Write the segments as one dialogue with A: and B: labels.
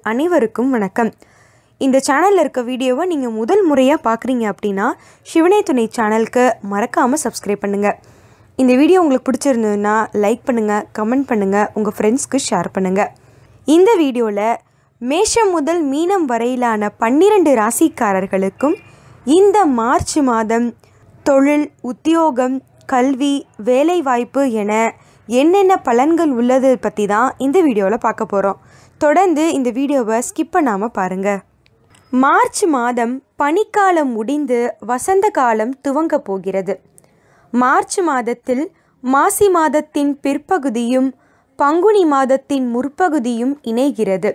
A: அனைவருக்கும் வணக்கம் இந்த சேனலில் இருக்க வீடியோவை நீங்கள் முதல் முறையாக பார்க்குறீங்க அப்படின்னா சிவனே துணை சேனலுக்கு மறக்காமல் சப்ஸ்கிரைப் பண்ணுங்கள் இந்த வீடியோ உங்களுக்கு பிடிச்சிருந்ததுன்னா லைக் பண்ணுங்கள் கமெண்ட் பண்ணுங்கள் உங்கள் ஃப்ரெண்ட்ஸ்க்கு ஷேர் பண்ணுங்கள் இந்த வீடியோவில் மேஷம் முதல் மீனம் வரையிலான பன்னிரண்டு ராசிக்காரர்களுக்கும் இந்த மார்ச் மாதம் தொழில் உத்தியோகம் கல்வி வேலைவாய்ப்பு என என்னென்ன பலன்கள் உள்ளது பற்றி தான் இந்த வீடியோவில் பார்க்க போகிறோம் தொடர்ந்து இந்த வீடியோவை ஸ்கிப் பண்ணாமல் பாருங்கள் மார்ச் மாதம் பனிக்காலம் முடிந்து வசந்த காலம் துவங்க போகிறது மார்ச் மாதத்தில் மாசி மாதத்தின் பிற்பகுதியும் பங்குனி மாதத்தின் முற்பகுதியும் இணைகிறது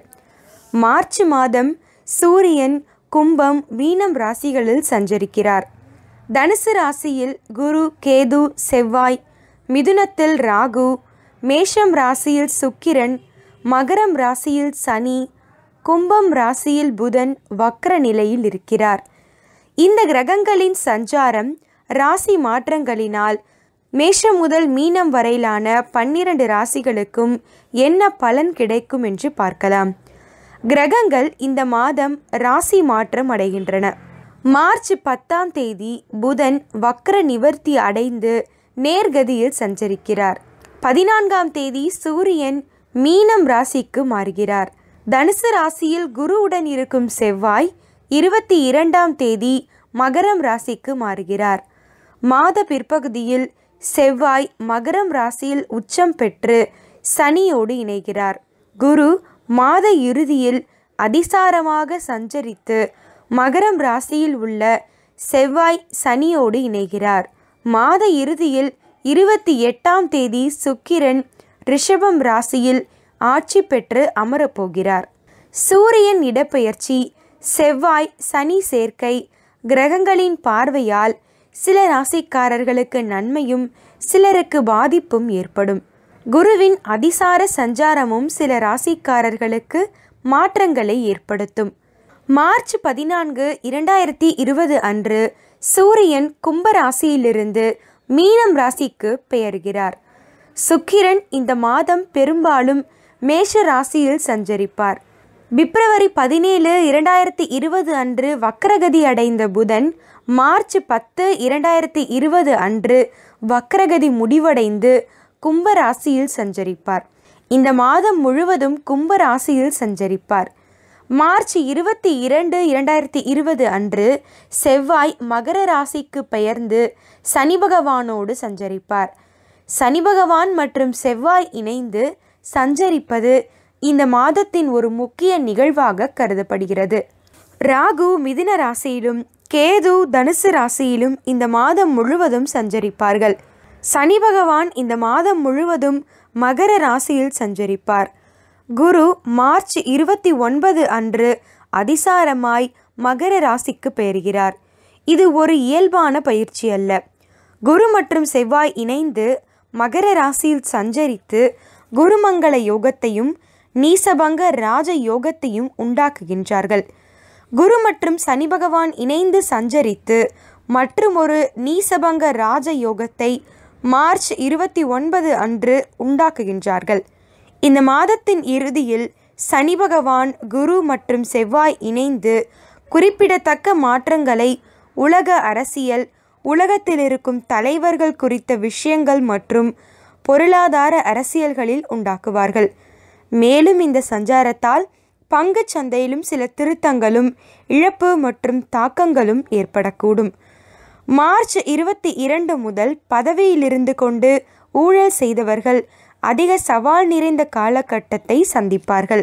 A: மார்ச் மாதம் சூரியன் கும்பம் மீனம் ராசிகளில் சஞ்சரிக்கிறார் தனுசு ராசியில் குரு கேது செவ்வாய் மிதுனத்தில் ராகு மேஷம் ராசியில் சுக்கிரன் மகரம் ராசியில் சனி கும்பம் ராசியில் புதன் வக்ர நிலையில் இருக்கிறார் இந்த கிரகங்களின் சஞ்சாரம் ராசி மாற்றங்களினால் மேஷம் முதல் மீனம் வரையிலான பன்னிரண்டு ராசிகளுக்கும் என்ன பலன் கிடைக்கும் என்று பார்க்கலாம் கிரகங்கள் இந்த மாதம் ராசி மாற்றம் அடைகின்றன மார்ச் பத்தாம் தேதி புதன் வக்ர நிவர்த்தி அடைந்து நேர்கதியில் சஞ்சரிக்கிறார் பதினான்காம் தேதி சூரியன் மீனம் ராசிக்கு மாறுகிறார் தனுசு ராசியில் குருவுடன் இருக்கும் செவ்வாய் இருபத்தி இரண்டாம் தேதி மகரம் ராசிக்கு மாறுகிறார் மாத பிற்பகுதியில் செவ்வாய் மகரம் ராசியில் உச்சம் பெற்று சனியோடு இணைகிறார் குரு மாத இறுதியில் அதிசாரமாக சஞ்சரித்து மகரம் ராசியில் உள்ள செவ்வாய் சனியோடு இணைகிறார் மாத இறுதியில் இருபத்தி எட்டாம் தேதி சுக்கிரன் ரிஷபம் ராசியில் ஆட்சி பெற்று அமரப்போகிறார் சூரியன் இடப்பெயர்ச்சி செவ்வாய் சனி சேர்க்கை கிரகங்களின் பார்வையால் சில ராசிக்காரர்களுக்கு நன்மையும் சிலருக்கு பாதிப்பும் ஏற்படும் குருவின் அதிசார சஞ்சாரமும் சில ராசிக்காரர்களுக்கு மாற்றங்களை ஏற்படுத்தும் மார்ச் பதினான்கு இரண்டாயிரத்தி இருபது அன்று சூரியன் கும்ப ராசியிலிருந்து மீனம் ராசிக்கு பெயர்கிறார் சுக்கிரன் இந்த மாதம் பெரும்பாலும் மேஷ ராசியில் சஞ்சரிப்பார் பிப்ரவரி பதினேழு இரண்டாயிரத்தி இருபது அன்று வக்ரகதி அடைந்த புதன் மார்ச் பத்து இரண்டாயிரத்தி இருபது அன்று வக்ரகதி முடிவடைந்து கும்ப ராசியில் சஞ்சரிப்பார் இந்த மாதம் முழுவதும் கும்ப ராசியில் சஞ்சரிப்பார் மார்ச் இருபத்தி இரண்டு இரண்டாயிரத்தி இருபது அன்று செவ்வாய் மகர ராசிக்கு பெயர்ந்து சனி பகவானோடு சஞ்சரிப்பார் சனி பகவான் மற்றும் செவ்வாய் இணைந்து சஞ்சரிப்பது இந்த மாதத்தின் ஒரு முக்கிய நிகழ்வாக கருதப்படுகிறது ராகு மிதுன ராசியிலும் கேது தனுசு ராசியிலும் இந்த மாதம் முழுவதும் சஞ்சரிப்பார்கள் சனி பகவான் இந்த மாதம் முழுவதும் மகர ராசியில் சஞ்சரிப்பார் குரு மார்ச் இருபத்தி ஒன்பது அன்று அதிசாரமாய் மகர ராசிக்கு பெயர்கிறார் இது ஒரு இயல்பான பயிற்சி அல்ல குரு மற்றும் செவ்வாய் இணைந்து மகர ராசியில் சஞ்சரித்து குருமங்கள யோகத்தையும் நீசபங்க ராஜ யோகத்தையும் உண்டாக்குகின்றார்கள் குரு மற்றும் சனி பகவான் இணைந்து சஞ்சரித்து மற்றும் ஒரு நீசபங்க ராஜ யோகத்தை மார்ச் இருபத்தி ஒன்பது அன்று உண்டாக்குகின்றார்கள் இந்த மாதத்தின் இறுதியில் சனி பகவான் குரு மற்றும் செவ்வாய் இணைந்து குறிப்பிடத்தக்க மாற்றங்களை உலக அரசியல் உலகத்தில் இருக்கும் தலைவர்கள் குறித்த விஷயங்கள் மற்றும் பொருளாதார அரசியல்களில் உண்டாக்குவார்கள் மேலும் இந்த சஞ்சாரத்தால் பங்குச் சந்தையிலும் சில திருத்தங்களும் இழப்பு மற்றும் தாக்கங்களும் ஏற்படக்கூடும் மார்ச் இருபத்தி இரண்டு முதல் பதவியிலிருந்து கொண்டு ஊழல் செய்தவர்கள் அதிக சவால் நிறைந்த காலகட்டத்தை சந்திப்பார்கள்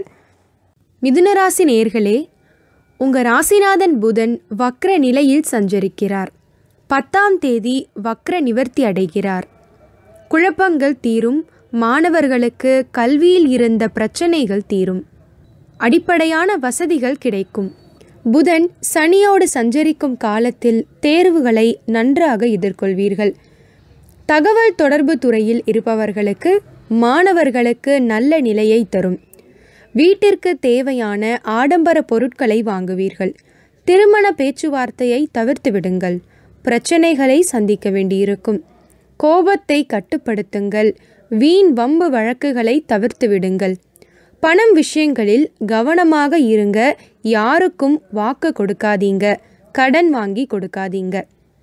B: மிதுனராசி நேர்களே உங்க ராசிநாதன் புதன் வக்ர நிலையில் சஞ்சரிக்கிறார் பத்தாம் தேதி வக்ர நிவர்த்தி அடைகிறார் குழப்பங்கள் தீரும் மாணவர்களுக்கு கல்வியில் இருந்த பிரச்சனைகள் தீரும் அடிப்படையான வசதிகள் கிடைக்கும் புதன் சனியோடு சஞ்சரிக்கும் காலத்தில் தேர்வுகளை நன்றாக எதிர்கொள்வீர்கள் தகவல் தொடர்பு துறையில் இருப்பவர்களுக்கு மாணவர்களுக்கு நல்ல நிலையை தரும் வீட்டிற்கு தேவையான ஆடம்பர பொருட்களை வாங்குவீர்கள் திருமண பேச்சுவார்த்தையை தவிர்த்து விடுங்கள் பிரச்சனைகளை சந்திக்க வேண்டியிருக்கும் கோபத்தை கட்டுப்படுத்துங்கள் வீண் வம்பு வழக்குகளை தவிர்த்து விடுங்கள் பணம் விஷயங்களில் கவனமாக இருங்க யாருக்கும் வாக்கு கொடுக்காதீங்க கடன் வாங்கி கொடுக்காதீங்க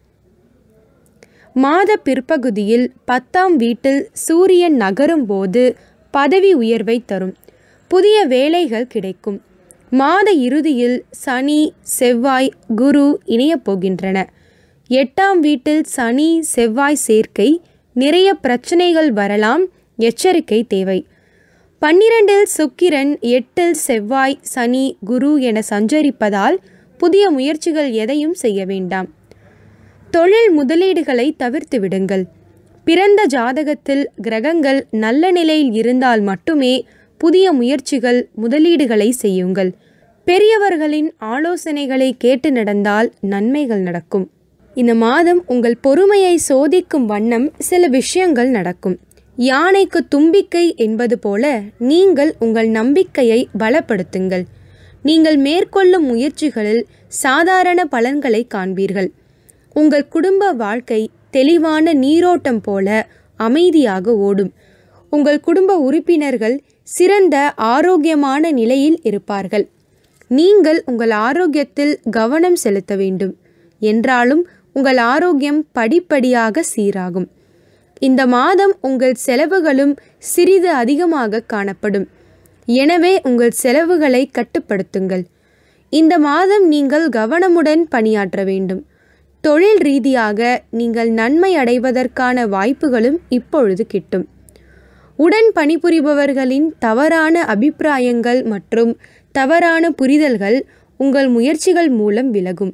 B: மாத பிற்பகுதியில் பத்தாம் வீட்டில் சூரியன் நகரும் போது பதவி உயர்வை தரும் புதிய வேலைகள் கிடைக்கும் மாத இறுதியில் சனி செவ்வாய் குரு இணையப் போகின்றன எட்டாம் வீட்டில் சனி செவ்வாய் சேர்க்கை நிறைய பிரச்சனைகள் வரலாம் எச்சரிக்கை தேவை பன்னிரண்டில் சுக்கிரன் எட்டில் செவ்வாய் சனி குரு என சஞ்சரிப்பதால் புதிய முயற்சிகள் எதையும் செய்ய வேண்டாம் தொழில் முதலீடுகளை தவிர்த்து விடுங்கள் பிறந்த ஜாதகத்தில் கிரகங்கள் நல்ல நிலையில் இருந்தால் மட்டுமே புதிய முயற்சிகள் முதலீடுகளை செய்யுங்கள் பெரியவர்களின் ஆலோசனைகளை கேட்டு நடந்தால் நன்மைகள் நடக்கும் இந்த மாதம் உங்கள் பொறுமையை சோதிக்கும் வண்ணம் சில விஷயங்கள் நடக்கும் யானைக்கு தும்பிக்கை என்பது போல நீங்கள் உங்கள் நம்பிக்கையை பலப்படுத்துங்கள் நீங்கள் மேற்கொள்ளும் முயற்சிகளில் சாதாரண பலன்களை காண்பீர்கள் உங்கள் குடும்ப வாழ்க்கை தெளிவான நீரோட்டம் போல அமைதியாக ஓடும் உங்கள் குடும்ப உறுப்பினர்கள் சிறந்த ஆரோக்கியமான நிலையில் இருப்பார்கள் நீங்கள் உங்கள் ஆரோக்கியத்தில் கவனம் செலுத்த வேண்டும் என்றாலும் உங்கள் ஆரோக்கியம் படிப்படியாக சீராகும் இந்த மாதம் உங்கள் செலவுகளும் சிறிது அதிகமாக காணப்படும் எனவே உங்கள் செலவுகளை கட்டுப்படுத்துங்கள் இந்த மாதம் நீங்கள் கவனமுடன் பணியாற்ற வேண்டும் தொழில் ரீதியாக நீங்கள் நன்மை அடைவதற்கான வாய்ப்புகளும் இப்பொழுது கிட்டும் உடன் பணிபுரிபவர்களின் தவறான அபிப்பிராயங்கள் மற்றும் தவறான புரிதல்கள் உங்கள் முயற்சிகள் மூலம் விலகும்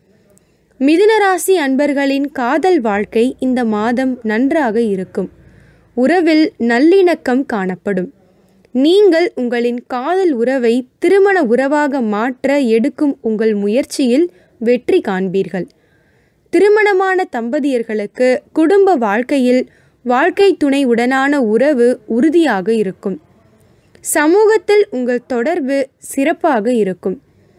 B: மிதுனராசி அன்பர்களின் காதல் வாழ்க்கை இந்த மாதம் நன்றாக இருக்கும் உறவில் நல்லிணக்கம் காணப்படும் நீங்கள் உங்களின் காதல் உறவை திருமண உறவாக மாற்ற எடுக்கும் உங்கள் முயற்சியில் வெற்றி காண்பீர்கள் திருமணமான தம்பதியர்களுக்கு குடும்ப வாழ்க்கையில் வாழ்க்கை துணை உடனான உறவு உறுதியாக இருக்கும் சமூகத்தில் உங்கள் தொடர்பு சிறப்பாக இருக்கும்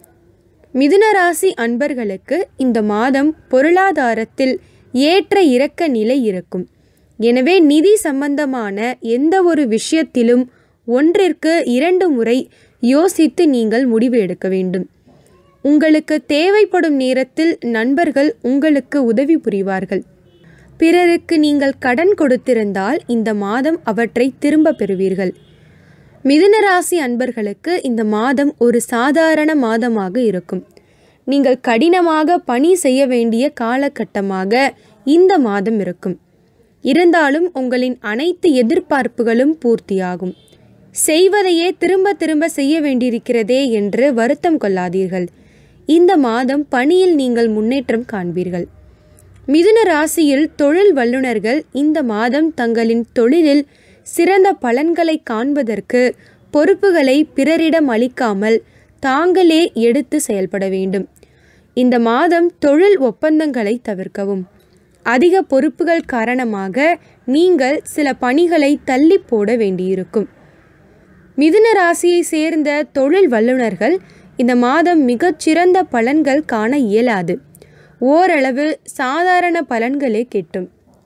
B: மிதுனராசி அன்பர்களுக்கு இந்த மாதம் பொருளாதாரத்தில் ஏற்ற இறக்க நிலை இருக்கும் எனவே நிதி சம்பந்தமான எந்த ஒரு விஷயத்திலும் ஒன்றிற்கு இரண்டு முறை யோசித்து நீங்கள் முடிவு எடுக்க வேண்டும் உங்களுக்கு தேவைப்படும் நேரத்தில் நண்பர்கள் உங்களுக்கு உதவி புரிவார்கள் பிறருக்கு நீங்கள் கடன் கொடுத்திருந்தால் இந்த மாதம் அவற்றை திரும்ப பெறுவீர்கள் மிதுனராசி அன்பர்களுக்கு இந்த மாதம் ஒரு சாதாரண மாதமாக இருக்கும் நீங்கள் கடினமாக பணி செய்ய வேண்டிய காலகட்டமாக இந்த மாதம் இருக்கும் இருந்தாலும் உங்களின் அனைத்து எதிர்பார்ப்புகளும் பூர்த்தியாகும் செய்வதையே திரும்ப திரும்ப செய்ய வேண்டியிருக்கிறதே என்று வருத்தம் கொள்ளாதீர்கள் இந்த மாதம் பணியில் நீங்கள் முன்னேற்றம் காண்பீர்கள் மிதுன ராசியில் தொழில் வல்லுநர்கள் இந்த மாதம் தங்களின் தொழிலில் சிறந்த பலன்களை காண்பதற்கு பொறுப்புகளை பிறரிடம் அளிக்காமல் தாங்களே எடுத்து செயல்பட வேண்டும் இந்த மாதம் தொழில் ஒப்பந்தங்களை தவிர்க்கவும் அதிக பொறுப்புகள் காரணமாக நீங்கள் சில பணிகளை தள்ளி போட வேண்டியிருக்கும் மிதுன ராசியை சேர்ந்த தொழில் வல்லுநர்கள் இந்த மாதம் மிகச்சிறந்த பலன்கள் காண இயலாது ஓரளவு சாதாரண பலன்களே கிட்டும்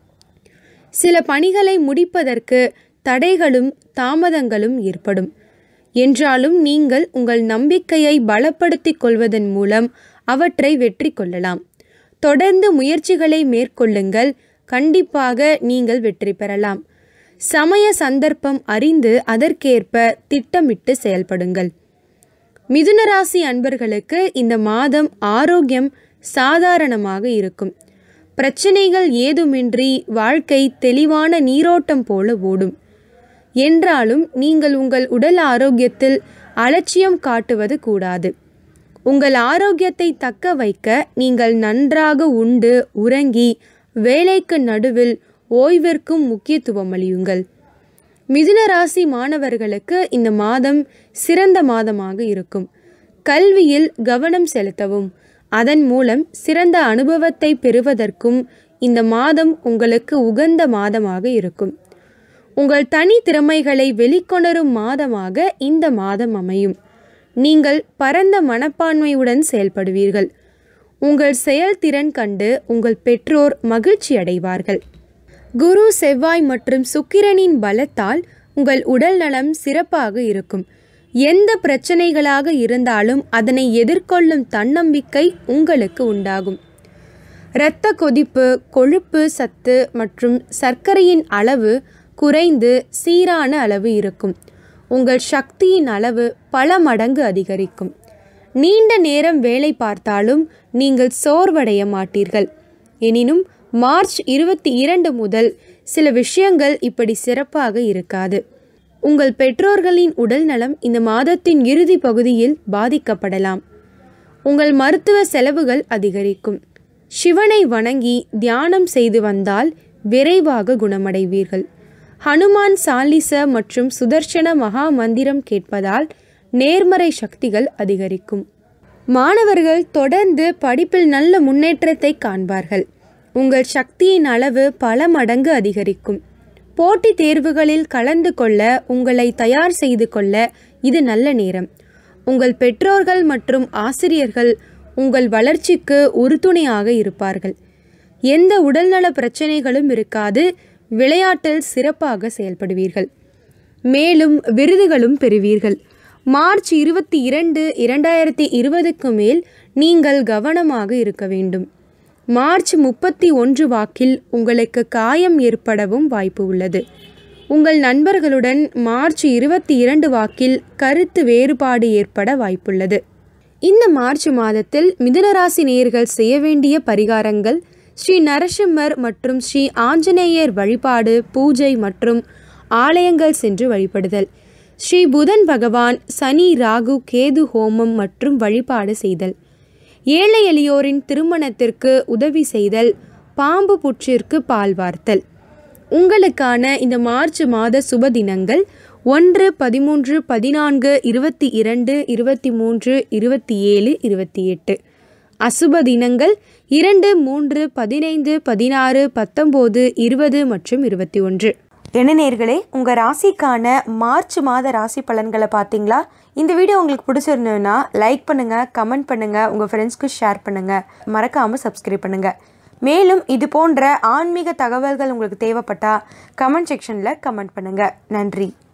B: சில பணிகளை முடிப்பதற்கு தடைகளும் தாமதங்களும் ஏற்படும் என்றாலும் நீங்கள் உங்கள் நம்பிக்கையை பலப்படுத்திக் கொள்வதன் மூலம் அவற்றை வெற்றி கொள்ளலாம் தொடர்ந்து முயற்சிகளை மேற்கொள்ளுங்கள் கண்டிப்பாக நீங்கள் வெற்றி பெறலாம் சமய சந்தர்ப்பம் அறிந்து அதற்கேற்ப திட்டமிட்டு செயல்படுங்கள் மிதுனராசி அன்பர்களுக்கு இந்த மாதம் ஆரோக்கியம் சாதாரணமாக இருக்கும் பிரச்சனைகள் ஏதுமின்றி வாழ்க்கை தெளிவான நீரோட்டம் போல ஓடும் என்றாலும் நீங்கள் உங்கள் உடல் ஆரோக்கியத்தில் அலட்சியம் காட்டுவது கூடாது உங்கள் ஆரோக்கியத்தை தக்க வைக்க நீங்கள் நன்றாக உண்டு உறங்கி வேலைக்கு நடுவில் ஓய்விற்கும் முக்கியத்துவம் அளியுங்கள் மிதுன ராசி மாணவர்களுக்கு இந்த மாதம் சிறந்த மாதமாக இருக்கும் கல்வியில் கவனம் செலுத்தவும் அதன் மூலம் சிறந்த அனுபவத்தை பெறுவதற்கும் இந்த மாதம் உங்களுக்கு உகந்த மாதமாக இருக்கும் உங்கள் தனி திறமைகளை வெளிக்கொணரும் மாதமாக இந்த மாதம் அமையும் நீங்கள் பரந்த மனப்பான்மையுடன் செயல்படுவீர்கள் உங்கள் செயல்திறன் கண்டு உங்கள் பெற்றோர் மகிழ்ச்சி அடைவார்கள் குரு செவ்வாய் மற்றும் சுக்கிரனின் பலத்தால் உங்கள் உடல் நலம் சிறப்பாக இருக்கும் எந்த பிரச்சனைகளாக இருந்தாலும் அதனை எதிர்கொள்ளும் தன்னம்பிக்கை உங்களுக்கு உண்டாகும் இரத்த கொதிப்பு கொழுப்பு சத்து மற்றும் சர்க்கரையின் அளவு குறைந்து சீரான அளவு இருக்கும் உங்கள் சக்தியின் அளவு பல மடங்கு அதிகரிக்கும் நீண்ட நேரம் வேலை பார்த்தாலும் நீங்கள் சோர்வடைய மாட்டீர்கள் எனினும் மார்ச் இருபத்தி இரண்டு முதல் சில விஷயங்கள் இப்படி சிறப்பாக இருக்காது உங்கள் பெற்றோர்களின் உடல் நலம் இந்த மாதத்தின் இறுதி பகுதியில் பாதிக்கப்படலாம் உங்கள் மருத்துவ செலவுகள் அதிகரிக்கும் சிவனை வணங்கி தியானம் செய்து வந்தால் விரைவாக குணமடைவீர்கள் ஹனுமான் சாலிச மற்றும் சுதர்சன மகா மந்திரம் கேட்பதால் நேர்மறை சக்திகள் அதிகரிக்கும் மாணவர்கள் தொடர்ந்து படிப்பில் நல்ல முன்னேற்றத்தை காண்பார்கள் உங்கள் சக்தியின் அளவு பல மடங்கு அதிகரிக்கும் போட்டித் தேர்வுகளில் கலந்து கொள்ள உங்களை தயார் செய்து கொள்ள இது நல்ல நேரம் உங்கள் பெற்றோர்கள் மற்றும் ஆசிரியர்கள் உங்கள் வளர்ச்சிக்கு உறுதுணையாக இருப்பார்கள் எந்த உடல்நல பிரச்சனைகளும் இருக்காது விளையாட்டில் சிறப்பாக செயல்படுவீர்கள் மேலும் விருதுகளும் பெறுவீர்கள் மார்ச் இருபத்தி இரண்டு இரண்டாயிரத்தி இருபதுக்கு மேல் நீங்கள் கவனமாக இருக்க வேண்டும் மார்ச் முப்பத்தி ஒன்று வாக்கில் உங்களுக்கு காயம் ஏற்படவும் வாய்ப்பு உள்ளது உங்கள் நண்பர்களுடன் மார்ச் இருபத்தி இரண்டு வாக்கில் கருத்து வேறுபாடு ஏற்பட வாய்ப்புள்ளது இந்த மார்ச் மாதத்தில் மிதுனராசி நேயர்கள் செய்ய வேண்டிய பரிகாரங்கள் ஸ்ரீ நரசிம்மர் மற்றும் ஸ்ரீ ஆஞ்சநேயர் வழிபாடு பூஜை மற்றும் ஆலயங்கள் சென்று வழிபடுதல் ஸ்ரீ புதன் பகவான் சனி ராகு கேது ஹோமம் மற்றும் வழிபாடு செய்தல் ஏழை எளியோரின் திருமணத்திற்கு உதவி செய்தல் பாம்பு புற்றிற்கு பால் வார்த்தல் உங்களுக்கான இந்த மார்ச் மாத சுப தினங்கள் ஒன்று பதிமூன்று பதினான்கு இருபத்தி இரண்டு இருபத்தி மூன்று இருபத்தி ஏழு இருபத்தி எட்டு அசுப தினங்கள் இரண்டு மூன்று பதினைந்து பதினாறு பத்தொம்போது இருபது மற்றும் இருபத்தி ஒன்று
A: என்ன நேர்களே உங்கள் ராசிக்கான மார்ச் மாத ராசி பலன்களை பார்த்தீங்களா இந்த வீடியோ உங்களுக்கு பிடிச்சிருந்ததுன்னா லைக் பண்ணுங்கள் கமெண்ட் பண்ணுங்கள் உங்கள் ஃப்ரெண்ட்ஸ்க்கு ஷேர் பண்ணுங்கள் மறக்காமல் சப்ஸ்கிரைப் பண்ணுங்கள் மேலும் இது போன்ற ஆன்மீக தகவல்கள் உங்களுக்கு தேவைப்பட்டால் கமெண்ட் செக்ஷனில் கமெண்ட் பண்ணுங்கள் நன்றி